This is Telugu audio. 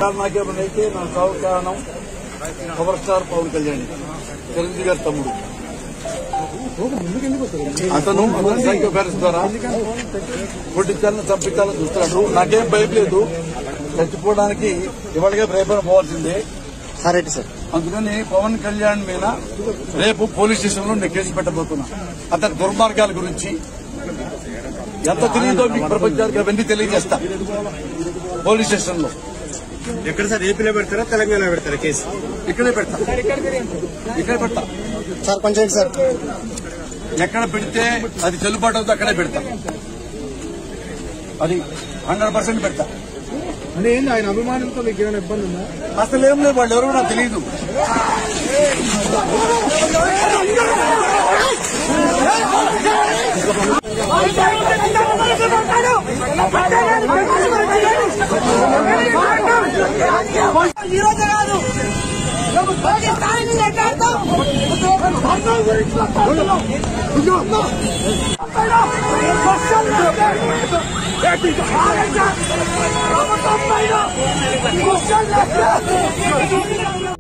నాకేమనైతే నా సాగు కారణం పవర్ స్టార్ పవన్ కళ్యాణ్ చిరంజీవి గారి తమ్ముడు అతను సైకో ఫ్యాన్స్ ద్వారా కొట్టించాలని చంపించాలని చూస్తున్నాడు నాకేం భయం లేదు చచ్చిపోవడానికి ఇవాళగా రేపన పోవాల్సిందే సరే సార్ అందుకని పవన్ కళ్యాణ్ మీద రేపు పోలీస్ స్టేషన్ లో నేను కేసు పెట్టబోతున్నా అతని దుర్మార్గాల గురించి ఎంత తెలియదో మీకు ప్రపంచానికి అవన్నీ తెలియజేస్తా పోలీస్ స్టేషన్ లో ఎక్కడ సార్ ఏపీలో పెడతారా తెలంగాణ పెడతారా కేసు ఇక్కడే పెడతా ఇక్కడే పెడతా సార్ కొంచెం సార్ ఎక్కడ పెడితే అది చెల్లుబాటు అవుతుందో అక్కడే పెడతా అది హండ్రెడ్ పర్సెంట్ పెడతా అంటే ఏంది ఆయన అభిమానులతో మీకు ఏమైనా ఇబ్బంది ఉందా అసలు ఏం లేదు వాళ్ళు ఎవరో నాకు తెలియదు ఈ రోజు కాదు రేపు పాకిస్తాన్ నుంచి ఎట్టాడతాం ధర్మం గురించి మాట్లాడుతున్నాం. వర్షం లేదే. ప్రభుత్వం పైన వర్షం లేదే.